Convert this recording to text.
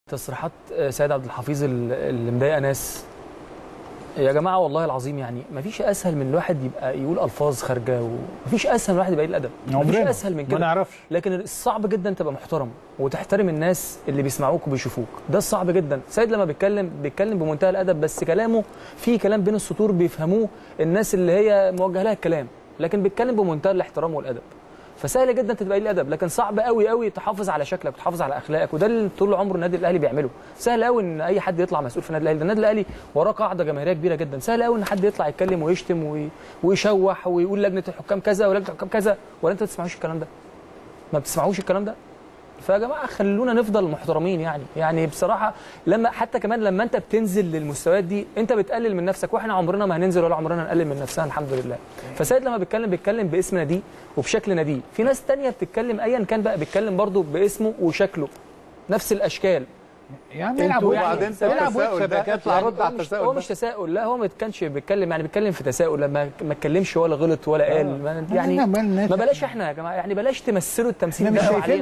تصريحات سيد عبد الحفيظ اللي مضايقه ناس يا جماعه والله العظيم يعني مفيش اسهل من الواحد يبقى يقول الفاظ خارجه ومفيش اسهل من الواحد يبقى يقول الادب مفيش عمرنا اسهل من ما كده نعرفش لكن الصعب جدا تبقى محترم وتحترم الناس اللي بيسمعوك وبيشوفوك ده الصعب جدا سيد لما بيتكلم بيتكلم بمنتهى الادب بس كلامه فيه كلام بين السطور بيفهموه الناس اللي هي موجه لها الكلام لكن بيتكلم بمنتهى الاحترام والادب فسهل جدا تبقى قليل الادب لكن صعب قوي قوي تحافظ على شكلك وتحافظ على اخلاقك وده اللي طول عمره النادي الاهلي بيعمله سهل قوي ان اي حد يطلع مسؤول في النادي الاهلي ده النادي الاهلي وراه قاعده جماهيريه كبيره جدا سهل قوي ان حد يطلع يتكلم ويشتم وي- ويشوح ويقول لجنه الحكام كذا ولجنه الحكام كذا ولا انت ما بتسمعوش الكلام ده ما بتسمعوش الكلام ده فيا جماعه خلونا نفضل محترمين يعني يعني بصراحه لما حتى كمان لما انت بتنزل للمستويات دي انت بتقلل من نفسك واحنا عمرنا ما هننزل ولا عمرنا نقلل من نفسنا الحمد لله فسيد لما بيتكلم بيتكلم باسم ناديه وبشكل ناديه في ناس تانية بتتكلم ايا كان بقى بيتكلم برضه باسمه وشكله نفس الاشكال يعني العب انتوا يعني يعني وبعدين العب التساؤل واكسب ده يا كابتن. اطلع رد هو على مش, التساؤل هو ده مش تساؤل لا هو ما كانش بيتكلم يعني بيتكلم في تساؤل لما ما اتكلمش ولا غلط ولا قال ما- يعني ما- ما- ما بلاش احنا يا جماعه يعني بلاش تمثلوا التمثيل احنا ده مش قوي شايفين علينا